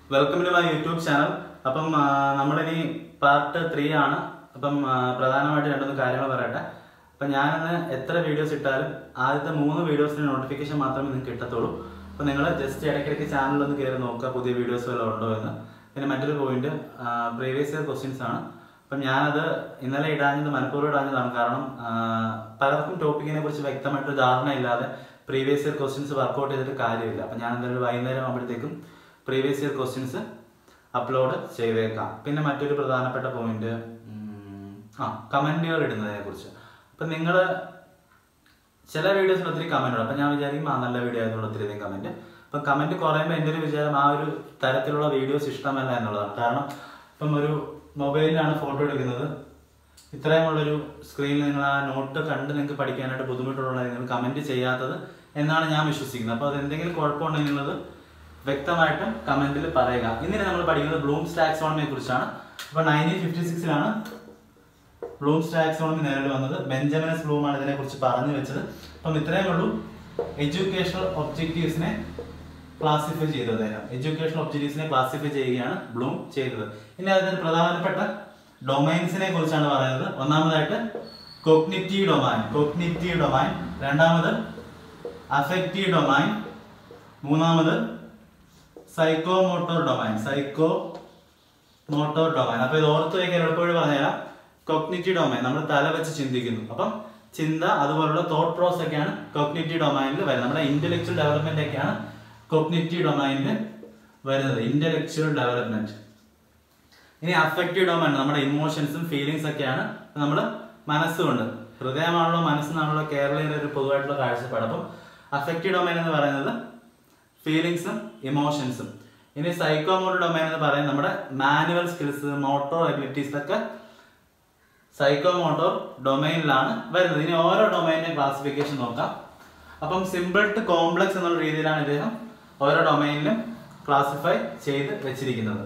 welcome to my YouTube channel അപ്പം ആ, നമ്മളിനി പാർട്ട് ത്രീ ആണ് അപ്പം ആ, പ്രധാനമായിട്ട് രണ്ടൊന്ന് കാര്യങ്ങൾ പറയട്ടെ അപ്പം ഞാനിന്ന് എത്ര വീഡിയോസ് ഇട്ടാലും ആദ്യത്തെ മൂന്ന് വീഡിയോസിന് നോട്ടിഫിക്കേഷൻ മാത്രമേ നിങ്ങൾക്ക് കിട്ടത്തുള്ളൂ അപ്പം നിങ്ങൾ ജസ്റ്റ് ഇടയ്ക്കിടയ്ക്ക് ചാനലൊന്ന് കയറി നോക്കുക പുതിയ വീഡിയോസ് വല്ലതും ഉണ്ടോ എന്ന് പിന്നെ മറ്റൊരു പോയിന്റ് പ്രീവിയസ് ഇയർ ക്വസ്റ്റ്യൻസ് ആണ് അപ്പം ഞാനത് ഇന്നലെ ഇടാഞ്ഞത് മനഃപൂർവ്വം ഇടാഞ്ഞതാണ് കാരണം ആ, പലർക്കും ടോപ്പിക്കിനെ കുറിച്ച് വ്യക്തമായിട്ട് ധാരണ ഇല്ലാതെ പ്രീവിയസ് ഇയർ ക്വസ്റ്റ്യൻസ് വർക്കൗട്ട് ചെയ്തിട്ട് കാര്യമില്ല അപ്പം ഞാൻ എന്തായാലും വൈകുന്നേരം ആകുമ്പോഴത്തേക്കും പ്രീവിയസ് ഇയർ ക്വസ്റ്റ്യൻസ് അപ്ലോഡ് ചെയ്തേക്കാം പിന്നെ മറ്റൊരു പ്രധാനപ്പെട്ട പോയിന്റ് ആ കമന്റുകൾ ഇടുന്നതിനെ കുറിച്ച് അപ്പം നിങ്ങൾ ചില വീഡിയോസിന് ഒത്തിരി കമന്റ് ഉണ്ട് അപ്പം ഞാൻ വിചാരിക്കും ആ നല്ല വീഡിയോ ആയതുകൊണ്ട് ഒത്തിരി അധികം കമന്റ് അപ്പം കമന്റ് കുറയുമ്പോൾ എൻ്റെ ഒരു വിചാരം ആ ഒരു തരത്തിലുള്ള വീഡിയോസ് ഇഷ്ടമല്ല എന്നുള്ളതാണ് കാരണം ഇപ്പം ഒരു മൊബൈലിലാണ് ഫോട്ടോ എടുക്കുന്നത് ഇത്രയുമുള്ളൊരു സ്ക്രീനിൽ നിങ്ങൾ ആ നോട്ട് കണ്ട് നിങ്ങൾക്ക് പഠിക്കാനായിട്ട് ബുദ്ധിമുട്ടുള്ള നിങ്ങൾ കമന്റ് ചെയ്യാത്തത് എന്നാണ് ഞാൻ വിശ്വസിക്കുന്നത് അപ്പോൾ അത് എന്തെങ്കിലും കുഴപ്പമുണ്ടെങ്കിൽ നിങ്ങളത് വ്യക്തമായിട്ടും കമന്റിൽ പറയുക ഇന്നിന് നമ്മൾ പഠിക്കുന്നത് ബ്ലൂംസ് ടാക്സോണമിയെ കുറിച്ചാണ് അപ്പോൾ നയൻറ്റീൻ ഫിഫ്റ്റി സിക്സിലാണ് ബ്ലൂംസ് ടാക്സോണമി നേരിട്ട് വന്നത് ബെഞ്ചമിനസ് ബ്ലൂം ആണ് ഇതിനെ കുറിച്ച് പറഞ്ഞു വെച്ചത് അപ്പം ഇത്രയും ഉള്ളൂ എഡ്യൂക്കേഷണൽ ഒബ്ജക്റ്റീവ്സിനെ ക്ലാസിഫൈ ചെയ്തത് അദ്ദേഹം എഡ്യൂക്കേഷണൽ ഒബ്ജക്റ്റീവ്സിനെ ക്ലാസിഫൈ ചെയ്യുകയാണ് ബ്ലൂം ചെയ്തത് ഇനി അതിന് പ്രധാനപ്പെട്ട ഡൊമൈൻസിനെ കുറിച്ചാണ് പറയുന്നത് ഒന്നാമതായിട്ട് കോഗ്നിറ്റീവ് ഡൊമൈൻ കോഗ്നിറ്റീവ് ഡൊമൈൻ രണ്ടാമത് അഫക്റ്റീവ് ഡൊമൈൻ മൂന്നാമത് psychomotor domain psychomotor domain അപ്പൊ ഇത് ഓർത്ത് വയ്ക്കാൻ എളുപ്പവഴി പറഞ്ഞുതരാം കോഗ്നിറ്റീവ് ഡൊമൈൻ നമ്മൾ തല വെച്ച് ചിന്തിക്കുന്നു അപ്പം ചിന്ത അതുപോലുള്ള തോട്ട് പ്രോസ് ഒക്കെയാണ് കോഗ്നിറ്റീവ് ഡൊമൈനിൽ വരുന്നത് നമ്മുടെ ഇന്റലക്ച്വൽ ഡെവലപ്മെന്റ് ഒക്കെയാണ് കോഗ്നിറ്റീവ് ഡൊമൈനിൽ വരുന്നത് ഇന്റലക്ച്വൽ ഡെവലപ്മെന്റ് ഇനി അഫക്റ്റീവ് ഡൊമൈൻ നമ്മുടെ ഇമോഷൻസും ഫീലിങ്സ് ഒക്കെയാണ് നമ്മൾ മനസ്സുകൊണ്ട് ഹൃദയമാണല്ലോ മനസ്സെന്നാണല്ലോ കേരളീയരുടെ ഒരു പൊതുവായിട്ടുള്ള കാഴ്ചപ്പാട് അപ്പം അഫക്റ്റീവ് ഡൊമൈൻ എന്ന് പറയുന്നത് ഫീലിങ്സും ഇമോഷൻസും ഇനി സൈക്കോമോട്ടർ ഡൊമൈൻ എന്ന് പറയുന്നത് നമ്മുടെ മാനുവൽ സ്കിൽസ് മോട്ടോർ എബിലിറ്റീസ് ഒക്കെ സൈക്കോമോട്ടോർ ഡൊമൈനിലാണ് വരുന്നത് ഇനി ഓരോ ഡൊമൈനിന്റെ ക്ലാസിഫിക്കേഷൻ നോക്കാം അപ്പം സിമ്പിൾ ടു കോംപ്ലക്സ് എന്നുള്ള രീതിയിലാണ് ഇദ്ദേഹം ഓരോ ഡൊമൈനിലും ക്ലാസിഫൈ ചെയ്ത് വെച്ചിരിക്കുന്നത്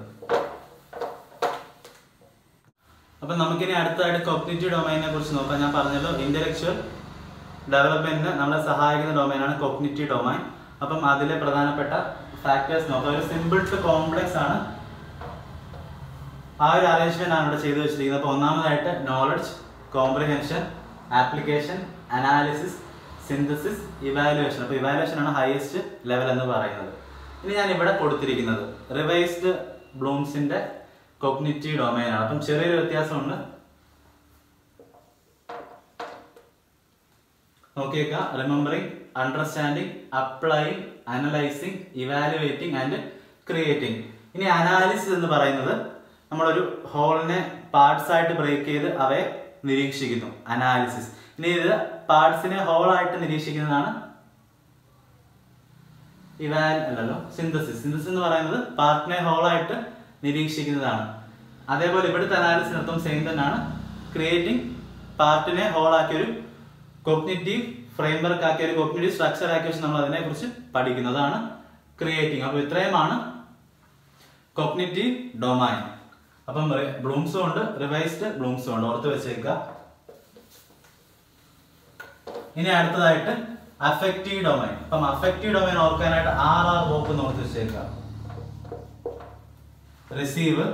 അപ്പം നമുക്കിനി അടുത്തതായിട്ട് കോഗ്നിറ്റീവ് ഡൊമൈനെ കുറിച്ച് നോക്കാം ഞാൻ പറഞ്ഞല്ലോ ഇന്റലക്ച്വൽ ഡെവലപ്മെന്റിന് നമ്മളെ സഹായിക്കുന്ന ഡൊമൈനാണ് കോഗ്നിറ്റീവ് ഡൊമൈൻ അപ്പം അതിലെ പ്രധാനപ്പെട്ട ഫാക്ടേഴ്സ് നോക്കാം ഒരു സിമ്പിൾ ടു കോംപ്ലക്സ് ആണ് ആ ഒരു അറേഞ്ച്മെന്റ് ആണ് ഇവിടെ ചെയ്തു വെച്ചിരിക്കുന്നത് അപ്പോൾ ഒന്നാമതായിട്ട് knowledge comprehension application analysis synthesis evaluation അപ്പോൾ ഇവാലുവേഷൻ ആണ് ഹയസ്റ്റ് ലെവൽ എന്ന് പറയുന്നത് ഇനി ഞാൻ ഇവിടെ കൊടുത്തിരിക്കുന്നത് റിവൈസ്ഡ് ബ്ലൂംസിന്റെ കോഗ്നിറ്റീവ് ഡൊമൈൻ ആണ് അപ്പം ചെറിയൊരു വ്യത്യാസമുണ്ട് നോക്കിയേക്ക remembering understanding applying analysing evaluating and creating ഇനി അനാലിസിസ് എന്ന് പറയുന്നത് നമ്മളൊരു ഹോളിനെ പാർട്സ് ആയിട്ട് ബ്രേക്ക് ചെയ്ത് അവയെ നിരീക്ഷിക്കുന്നു അനാലിസിസ് ഇനി ഇത് പാർട്സിനെ ഹോളായിട്ട് നിരീക്ഷിക്കുന്നതാണ് ഇവാൽ അല്ലല്ലോ സിന്തസിസ് സിന്തസിസ് എന്ന് പറയുന്നത് പാർട്ടിനെ ഹോളായിട്ട് നിരീക്ഷിക്കുന്നതാണ് അതേപോലെ ഇവിടുത്തെ അനാലിസിസ് അർത്ഥം സെയിം തന്നെയാണ് ക്രിയേറ്റിംഗ് പാർട്ടിനെ ഹോളാക്കിയ ഒരു കോഗ്നിറ്റീവ് ഫ്രെയിംവർക്ക് ആക്കിയ ഒരു കോഗ്നിറ്റീവ് സ്ട്രക്ചർ ആക്കിയ വെച്ച് നമ്മൾ അതിനെ കുറിച്ച് പഠിക്കുന്നതാണ് ക്രിയേറ്റിംഗ് അപ്പൊ ഇത്രയുമാണ് കോഗ്നിറ്റീവ് ഡൊമൈൻ അപ്പം ബ്ലൂംസും ഉണ്ട് റിവൈസ്ഡ് ബ്ലൂംസും ഉണ്ട് ഓർത്ത് വെച്ചേക്കുക ഇനി അടുത്തതായിട്ട് അഫക്റ്റീവ് ഡൊമൈൻ അപ്പം അഫക്റ്റീവ് ഡൊമൈൻ ഓർക്കാനായിട്ട് ആർ ആർ വോക്ക് എന്ന് ഓർത്ത് വെച്ചേക്കുക receive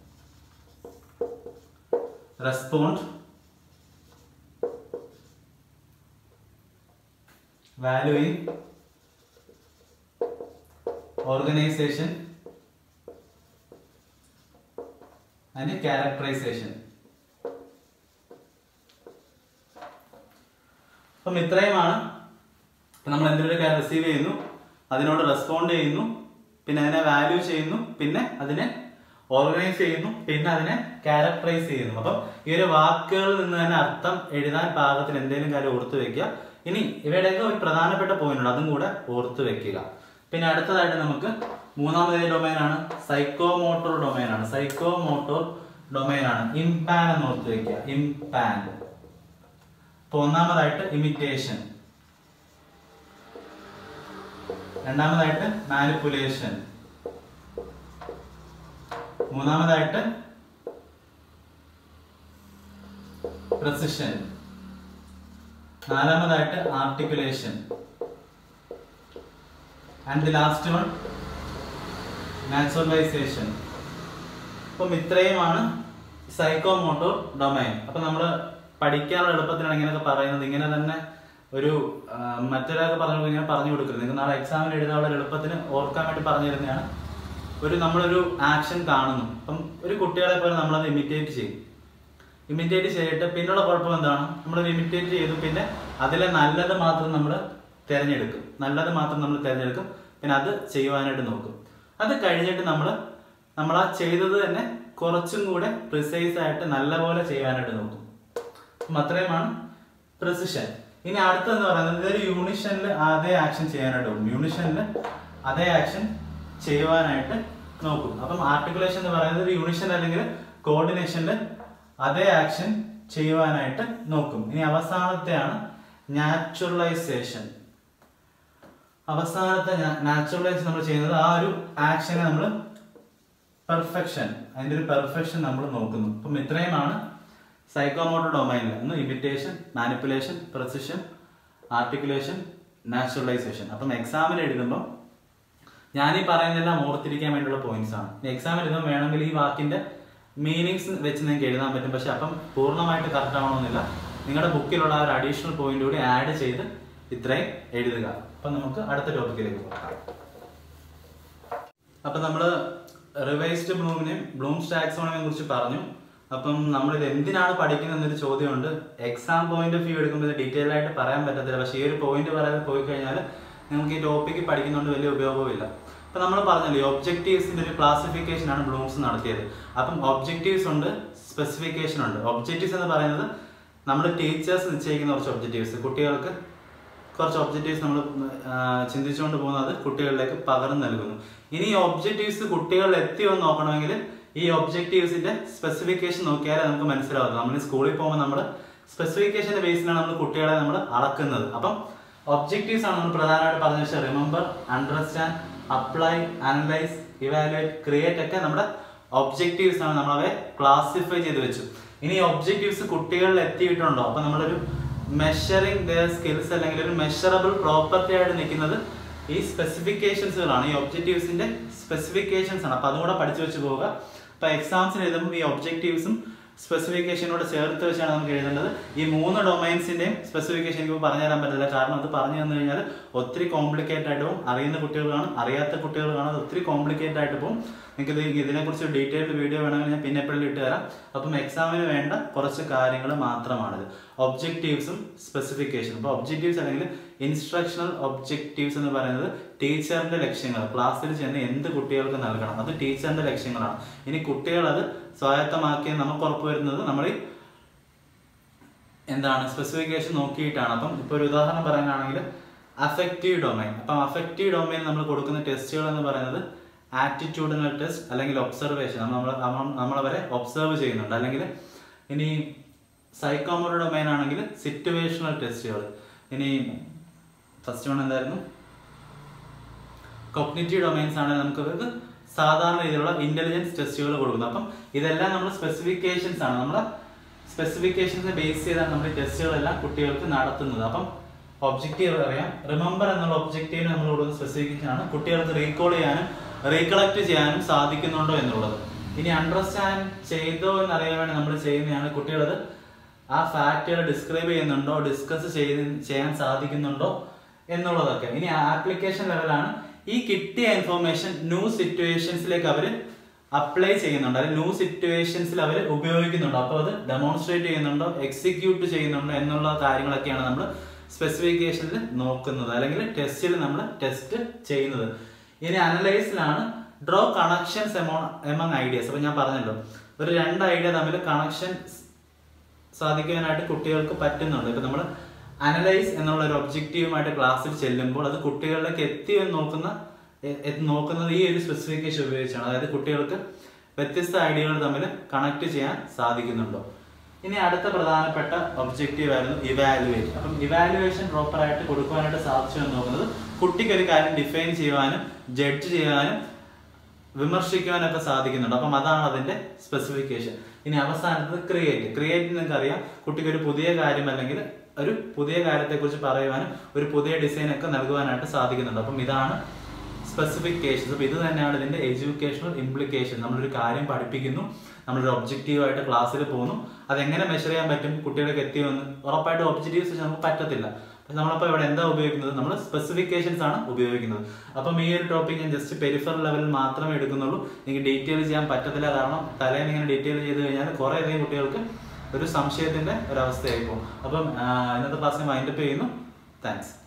respond valuing organization and characterization അപ്പം ഇത്രയുമാണ് ഇപ്പം നമ്മൾ എന്തെങ്കിലും കാര്യം റിസീവ് ചെയ്യുന്നു അതിനോട് റെസ്പോണ്ട് ചെയ്യുന്നു പിന്നെ അതിനെ വാല്യൂ ചെയ്യുന്നു പിന്നെ അതിനെ ഓർഗനൈസ് ചെയ്യുന്നു പിന്നെ അതിനെ ക്യാരക്ടറൈസ് ചെയ്യുന്നു അപ്പം ഈ ഒരു വാക്കുകളിൽ നിന്ന് തന്നെ അർത്ഥം എഴുതാൻ പാകത്തിന് എന്തെങ്കിലും കാര്യം ഓർത്തു വെക്കുക ഇനി ഇവയുടെയൊക്കെ ഒരു പ്രധാനപ്പെട്ട പോയിന്റ് ഉണ്ട് അതും കൂടെ ഓർത്തു വെക്കുക പിന്നെ അടുത്തതായിട്ട് നമുക്ക് മൂന്നാമതേ ഡൊമൈൻ ആണ് സൈക്കോമോട്ടോർ ഡൊമൈൻ ആണ് സൈക്കോമോട്ടോർ ഡൊമൈൻ ആണ് ഇംപാൻ എന്ന് ഓർത്ത് വെക്കുക ഇംപാൻ അപ്പൊ ഒന്നാമതായിട്ട് ഇമിറ്റേഷൻ രണ്ടാമതായിട്ട് മാനിപ്പുലേഷൻ മൂന്നാമതായിട്ട് പ്രസിഷൻ നാലാമതായിട്ട് articulation and the last one naturalisation അപ്പം ഇത്രയുമാണ് സൈക്കോ മോട്ടോർ ഡൊമൈൻ അപ്പം നമ്മൾ പഠിക്കാനുള്ള എളുപ്പത്തിനാണ് ഇങ്ങനെയൊക്കെ പറയുന്നത് ഇങ്ങനെ തന്നെ ഒരു ആ, മറ്റൊരാൾക്ക് പറഞ്ഞു ഇങ്ങനെ പറഞ്ഞു കൊടുക്കരുത് നിങ്ങൾക്ക് നാളെ എക്സാമിന് എഴുതാനുള്ള ഒരു എളുപ്പത്തിന് ഓർക്കാൻ വേണ്ടി പറഞ്ഞു തരുന്നതാണ് ഒരു നമ്മളൊരു ആക്ഷൻ കാണുന്നു അപ്പം ഒരു കുട്ടികളെ പോലെ നമ്മളത് ഇമിറ്റേറ്റ് ചെയ്യും ഇമിറ്റേറ്റ് ചെയ്തിട്ട് പിന്നുള്ള കുഴപ്പം എന്താണ് നമ്മൾ ഇമിറ്റേറ്റ് ചെയ്തു പിന്നെ അതിലെ നല്ലത് മാത്രം നമ്മൾ തിരഞ്ഞെടുക്കും നല്ലത് മാത്രം നമ്മൾ തിരഞ്ഞെടുക്കും പിന്നെ അത് ചെയ്യുവാനായിട്ട് നോക്കും അത് കഴിഞ്ഞിട്ട് നമ്മൾ നമ്മൾ ആ ചെയ്തത് തന്നെ കുറച്ചും കൂടെ പ്രിസൈസ് ആയിട്ട് നല്ലപോലെ ചെയ്യാനായിട്ട് നോക്കും അപ്പം അത്രയുമാണ് പ്രിസിഷൻ ഇനി അടുത്തെന്ന് പറയുന്നത് ഇതൊരു യൂണിഷനിൽ അതേ ആക്ഷൻ ചെയ്യാനായിട്ട് നോക്കും യൂണിഷനിൽ അതേ ആക്ഷൻ ചെയ്യുവാനായിട്ട് നോക്കും അപ്പം ആർട്ടിക്കുലേഷൻ എന്ന് പറയുന്നത് ഒരു യൂണിഷൻ അല്ലെങ്കിൽ കോർഡിനേഷനിൽ അതേ ആക്ഷൻ ചെയ്യുവാനായിട്ട് നോക്കും ഇനി അവസാനത്തെയാണ് നാച്ചുറലൈസേഷൻ അവസാനത്തെ നാച്ചുറലൈസ് നമ്മൾ ചെയ്യുന്നത് ആ ഒരു ആക്ഷനെ നമ്മൾ പെർഫെക്ഷൻ അതിന്റെ ഒരു പെർഫെക്ഷൻ നമ്മൾ നോക്കുന്നു അപ്പം ഇത്രയുമാണ് സൈക്കോമോട്ടർ ഡൊമൈനിൽ ഒന്ന് imitation manipulation precision articulation naturalisation അപ്പം എക്സാമിന് എഴുതുമ്പോൾ ഞാൻ ഈ പറയുന്നതെല്ലാം ഓർത്തിരിക്കാൻ വേണ്ടിയുള്ള പോയിന്റ്സ് ആണ് എക്സാം എഴുതുമ്പോൾ വേണമെങ്കിൽ ഈ വാക്കിന്റെ മീനിങ്സ് വെച്ച് നിങ്ങൾക്ക് എഴുതാൻ പറ്റും പക്ഷെ അപ്പം പൂർണ്ണമായിട്ട് കറക്റ്റ് ആവണമെന്നില്ല നിങ്ങളുടെ ബുക്കിലുള്ള ആ ഒരു അഡീഷണൽ പോയിന്റ് കൂടി ആഡ് ചെയ്ത് ഇത്രയും എഴുതുക അപ്പം നമുക്ക് അടുത്ത ടോപ്പിക്കിലേക്ക് പോകാം അപ്പൊ നമ്മള് റിവൈസ്ഡ് ബ്ലൂമിനെയും ബ്ലൂംസ് ടാക്സോണമിനെ കുറിച്ച് പറഞ്ഞു അപ്പം നമ്മൾ ഇത് എന്തിനാണ് പഠിക്കുന്നത് എന്നൊരു ചോദ്യമുണ്ട് എക്സാം പോയിന്റ് ഓഫ് വ്യൂ എടുക്കുമ്പോൾ ഇത് ഡീറ്റെയിൽ ആയിട്ട് പറയാൻ പറ്റത്തില്ല പക്ഷേ ഈ ഒരു പോയിന്റ് പറയാതെ പോയി കഴിഞ്ഞാൽ നിങ്ങൾക്ക് ഈ ടോപ്പിക്ക് പഠിക്കുന്നതുകൊണ്ട് വലിയ ഉപയോഗമില്ല അപ്പൊ നമ്മൾ പറഞ്ഞല്ലോ ഈ ഒബ്ജക്റ്റീവ്സിന്റെ ഒരു ക്ലാസിഫിക്കേഷൻ ആണ് ബ്ലൂംസ് നടത്തിയത് അപ്പം ഒബ്ജക്റ്റീവ്സ് ഉണ്ട് സ്പെസിഫിക്കേഷൻ ഉണ്ട് ഒബ്ജക്റ്റീവ്സ് എന്ന് പറയുന്നത് നമ്മൾ ടീച്ചേഴ്സ് നിശ്ചയിക്കുന്ന കുറച്ച് ഒബ്ജക്റ്റീവ്സ് കുട്ടികൾക്ക് കുറച്ച് ഒബ്ജക്റ്റീവ്സ് നമ്മൾ ചിന്തിച്ചുകൊണ്ട് പോകുന്നത് കുട്ടികളിലേക്ക് പകർന്നു നൽകുന്നു ഇനി ഈ ഒബ്ജക്റ്റീവ്സ് കുട്ടികളിൽ എത്തിയോ എന്ന് നോക്കണമെങ്കിൽ ഈ ഒബ്ജക്റ്റീവ്സിന്റെ സ്പെസിഫിക്കേഷൻ നോക്കിയാലേ നമുക്ക് മനസ്സിലാവും നമ്മൾ സ്കൂളിൽ പോകുമ്പോൾ നമ്മൾ സ്പെസിഫിക്കേഷന്റെ ബേസിലാണ് നമ്മൾ കുട്ടികളെ നമ്മൾ അളക്കുന്നത് അപ്പം ഒബ്ജക്റ്റീവ്സ് ആണ് നമ്മൾ പ്രധാനമായിട്ട് പറഞ്ഞ വെച്ചാൽ remember understand apply analyse evaluate create ഒക്കെ നമ്മുടെ ഒബ്ജക്റ്റീവ്സ് ആണ് നമ്മളവയെ ക്ലാസിഫൈ ചെയ്ത് വെച്ചു ഇനി ഒബ്ജക്റ്റീവ്സ് കുട്ടികളിൽ എത്തിയിട്ടുണ്ടോ അപ്പൊ നമ്മളൊരു മെഷറിംഗ് ദയർ സ്കിൽസ് അല്ലെങ്കിൽ ഒരു മെഷറബിൾ പ്രോപ്പർട്ടി ആയിട്ട് നിൽക്കുന്നത് ഈ സ്പെസിഫിക്കേഷൻസുകളാണ് ഈ ഒബ്ജക്റ്റീവ്സിന്റെ സ്പെസിഫിക്കേഷൻസ് ആണ് അപ്പൊ അതും കൂടെ പഠിച്ചു വെച്ച് പോവുക അപ്പൊ എക്സാംസിന് എഴുതുമ്പോൾ ഈ ഒബ്ജക്റ്റീവ്സും സ്പെസിഫിക്കേഷനോട് ചേർത്ത് വെച്ചാണ് നമുക്ക് എഴുതേണ്ടത് ഈ മൂന്ന് ഡൊമൈൻസിന്റെയും സ്പെസിഫിക്കേഷൻ എനിക്ക് പറഞ്ഞു തരാൻ പറ്റില്ല കാരണം അത് പറഞ്ഞു തന്നു കഴിഞ്ഞാൽ ഒത്തിരി കോംപ്ലിക്കേറ്റ് ആയിട്ട് പോകും അറിയുന്ന കുട്ടികൾ കാണും അറിയാത്ത കുട്ടികൾ കാണും അത് ഒത്തിരി കോംപ്ലിക്കേറ്റ് ആയിട്ട് പോകും നിങ്ങൾക്ക് ഇത് ഇതിനെക്കുറിച്ച് ഡീറ്റെയിൽഡ് വീഡിയോ വേണമെങ്കിൽ ഞാൻ പിന്നെ എപ്പോഴും ഇട്ട് തരാം അപ്പം എക്സാമിന് വേണ്ട കുറച്ച് കാര്യങ്ങൾ മാത്രമാണിത് ഒബ്ജക്റ്റീവ്സും സ്പെസിഫിക്കേഷനും അപ്പോൾ ഒബ്ജക്റ്റീവ്സ് അല്ലെങ്കിൽ ഇൻസ്ട്രക്ഷണൽ ഒബ്ജക്റ്റീവ്സ് എന്ന് പറയുന്നത് ടീച്ചറിന്റെ ലക്ഷ്യങ്ങൾ ക്ലാസ്സിൽ ചെന്ന് എന്ത് കുട്ടികൾക്ക് നൽകണം അത് ടീച്ചറിന്റെ ലക്ഷ്യങ്ങളാണ് ഇനി കുട്ടികൾ അത് സ്വായത്തമാക്കിയ നമുക്ക് ഉറപ്പുവരുന്നത് നമ്മൾ ഈ എന്താണ് സ്പെസിഫിക്കേഷൻ നോക്കിയിട്ടാണ് അപ്പം ഇപ്പോൾ ഒരു ഉദാഹരണം പറയാനാണെങ്കിൽ അഫക്റ്റീവ് ഡൊമൈൻ അപ്പം അഫക്റ്റീവ് ഡൊമൈൻ നമ്മൾ കൊടുക്കുന്ന ടെസ്റ്റുകൾ എന്ന് പറയുന്നത് ആറ്റിറ്റ്യൂഡിനൽ ടെസ്റ്റ് അല്ലെങ്കിൽ ഒബ്സർവേഷൻ നമ്മൾ നമ്മളവരെ ഒബ്സർവ് ചെയ്യുന്നുണ്ട് അല്ലെങ്കിൽ ഇനി സൈക്കോമോർ ഡൊമൈൻ ആണെങ്കിൽ സിറ്റുവേഷണൽ ടെസ്റ്റുകൾ ഇനി ഫസ്റ്റ് വൺ എന്തായിരുന്നു കോഗ്നിറ്റീവ് ഡൊമൈൻസ് ആണെങ്കിൽ നമുക്ക് ഇവർക്ക് സാധാരണ രീതിയിലുള്ള ഇന്റലിജൻസ് ടെസ്റ്റുകൾ കൊടുക്കുന്നത് അപ്പം ഇതെല്ലാം നമ്മൾ സ്പെസിഫിക്കേഷൻസ് ആണ് നമ്മൾ സ്പെസിഫിക്കേഷൻസ് ബേസ് ചെയ്താണ് നമ്മൾ ഈ ടെസ്റ്റുകളെല്ലാം കുട്ടികൾക്ക് നടത്തുന്നത് അപ്പം ഒബ്ജക്റ്റീവ് അറിയാം റിമെമ്പർ എന്നുള്ള ഒബ്ജക്റ്റീവിന് നമ്മൾ കൊടുക്കുന്ന സ്പെസിഫിക്കേഷൻ ആണ് കുട്ടികൾക്ക് റീകോൾ ചെയ്യാനും റീകളക്ട് ചെയ്യാനും സാധിക്കുന്നുണ്ടോ എന്നുള്ളത് ഇനി അണ്ടർസ്റ്റാൻഡ് ചെയ്തോ എന്നറിയാൻ വേണ്ടി നമ്മൾ ചെയ്യുന്നതാണ് കുട്ടികളത് ആ ഫാക്റ്റുകൾ ഡിസ്ക്രൈബ് ചെയ്യുന്നുണ്ടോ ഡിസ്കസ് ചെയ്ത് ചെയ്യാൻ സാധിക്കുന്നുണ്ടോ എന്നുള്ളതൊക്കെ ഇനി ആപ്ലിക്കേഷൻ ലെവലാണ് ഈ കിട്ടിയ ഇൻഫോർമേഷൻ ന്യൂ സിറ്റുവേഷൻസിലേക്ക് അവർ അപ്ലൈ ചെയ്യുന്നുണ്ട് അല്ലെങ്കിൽ ന്യൂ സിറ്റുവേഷൻസിൽ അവർ ഉപയോഗിക്കുന്നുണ്ടോ അപ്പോൾ അത് ഡെമോൺസ്ട്രേറ്റ് ചെയ്യുന്നുണ്ടോ എക്സിക്യൂട്ട് ചെയ്യുന്നുണ്ടോ എന്നുള്ള കാര്യങ്ങളൊക്കെയാണ് നമ്മൾ സ്പെസിഫിക്കേഷനിൽ നോക്കുന്നത് അല്ലെങ്കിൽ ടെസ്റ്റിൽ നമ്മൾ ടെസ്റ്റ് ചെയ്യുന്നത് ഇനി അനലൈസിലാണ് ഡ്രോ കണക്ഷൻസ് എമോങ് ഐഡിയാസ് അപ്പൊ ഞാൻ പറഞ്ഞല്ലോ ഒരു രണ്ട് ഐഡിയ തമ്മിൽ കണക്ഷൻ സാധിക്കാനായിട്ട് കുട്ടികൾക്ക് പറ്റുന്നുണ്ട് ഇപ്പൊ നമ്മൾ അനലൈസ് എന്നുള്ള ഒരു ഒബ്ജക്റ്റീവുമായിട്ട് ക്ലാസ്സിൽ ചെല്ലുമ്പോൾ അത് കുട്ടികളിലേക്ക് എത്തി എന്ന് നോക്കുന്ന എ- എ- നോക്കുന്നത് ഈ ഒരു സ്പെസിഫിക്കേഷൻ ഉപയോഗിച്ചാണ് അതായത് കുട്ടികൾക്ക് വ്യത്യസ്ത ഐഡിയകൾ തമ്മിൽ കണക്ട് ചെയ്യാൻ സാധിക്കുന്നുണ്ടോ ഇനി അടുത്ത പ്രധാനപ്പെട്ട ഒബ്ജക്റ്റീവ് ആയിരുന്നു ഇവാലുവേറ്റ് അപ്പം ഇവാലുവേഷൻ പ്രോപ്പർ ആയിട്ട് കൊടുക്കുവാനായിട്ട് സാധിച്ചു എന്ന് നോക്കുന്നത് കുട്ടിക്ക് ഒരു കാര്യം ഡിഫൈൻ ചെയ്യുവാനും ജഡ്ജ് ചെയ്യാനും വിമർശിക്കുവാനൊക്കെ സാധിക്കുന്നുണ്ട് അപ്പം അതാണ് അതിന്റെ സ്പെസിഫിക്കേഷൻ ഇനി അവസാനത്തത് ക്രിയേറ്റ് ക്രിയേറ്റ് നിങ്ങൾക്ക് അറിയാം കുട്ടിക്ക് ഒരു പുതിയ കാര്യം അല്ലെങ്കിൽ ഒരു പുതിയ കാര്യത്തെക്കുറിച്ച് പറയുവാനും ഒരു പുതിയ ഡിസൈൻ ഒക്കെ നൽകുവാനായിട്ട് സാധിക്കുന്നുണ്ട് അപ്പം ഇതാണ് സ്പെസിഫിക്കേഷൻസ് അപ്പോൾ ഇത് തന്നെയാണ് ഇതിന്റെ എഡ്യൂക്കേഷണൽ ഇംപ്ലിക്കേഷൻ നമ്മളൊരു കാര്യം പഠിപ്പിക്കുന്നു നമ്മളൊരു ഒബ്ജക്റ്റീവായിട്ട് ക്ലാസ്സിൽ പോകുന്നു അതെങ്ങനെ മെഷർ ചെയ്യാൻ പറ്റും കുട്ടികൾക്ക് എത്തിയെന്ന് ഉറപ്പായിട്ടും ഒബ്ജക്റ്റീവ്സ് നമുക്ക് പറ്റത്തില്ല പക്ഷെ നമ്മളപ്പോൾ ഇവിടെ എന്താ ഉപയോഗിക്കുന്നത് നമ്മൾ സ്പെസിഫിക്കേഷൻസ് ആണ് ഉപയോഗിക്കുന്നത് അപ്പം ഈ ഒരു ടോപ്പിക് ഞാൻ ജസ്റ്റ് പെരിഫർ ലെവലിൽ മാത്രമേ എടുക്കുന്നുള്ളൂ എനിക്ക് ഡീറ്റെയിൽ ചെയ്യാൻ പറ്റത്തില്ല കാരണം തലേന്ന് ഇങ്ങനെ ഡീറ്റെയിൽ ചെയ്ത് കഴിഞ്ഞാൽ കുറേ അധികം കുട്ടികൾക്ക് ഒരു സംശയത്തിന്റെ ഒരവസ്ഥയായി പോകും അപ്പം ആ, ഇന്നത്തെ ക്ലാസ്സിന് വൈൻഡപ്പ് ചെയ്യുന്നു താങ്ക്സ്